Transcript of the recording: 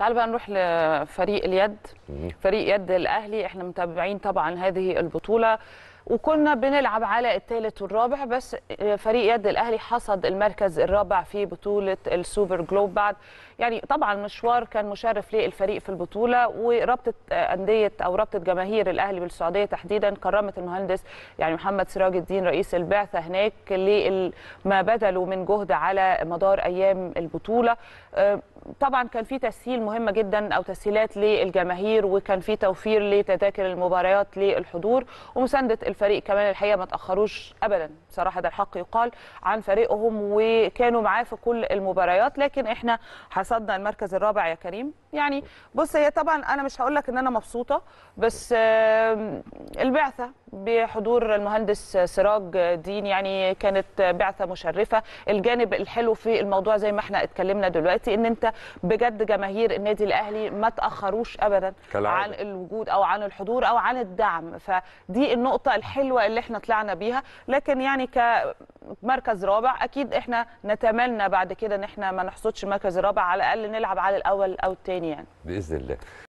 تعال بقى نروح لفريق اليد فريق يد الاهلي احنا متابعين طبعا هذه البطوله وكنا بنلعب على الثالث والرابع بس فريق يد الاهلي حصد المركز الرابع في بطوله السوبر جلوب بعد يعني طبعا مشوار كان مشرف للفريق في البطوله ورابطه انديه او رابطه جماهير الاهلي بالسعوديه تحديدا كرمت المهندس يعني محمد سراج الدين رئيس البعثه هناك لما بذلوا من جهد على مدار ايام البطوله طبعا كان في تسهيل مهمه جدا او تسهيلات للجماهير وكان في توفير لتذاكر المباريات للحضور ومسانده الفريق كمان الحقيقه ما تاخروش ابدا صراحه ده الحق يقال عن فريقهم وكانوا معاه في كل المباريات لكن احنا حصدنا المركز الرابع يا كريم يعني بص هي طبعا انا مش هقول لك ان انا مبسوطه بس البعثه بحضور المهندس سراج دين يعني كانت بعثه مشرفه الجانب الحلو في الموضوع زي ما احنا اتكلمنا دلوقتي ان انت بجد جماهير النادي الاهلي ما تاخروش ابدا كالعادة. عن الوجود او عن الحضور او عن الدعم فدي النقطه الحلوه اللي احنا طلعنا بيها لكن يعني كمركز رابع اكيد احنا نتمنى بعد كده ان احنا ما نحصدش المركز الرابع على الاقل نلعب على الاول او الثاني يعني باذن الله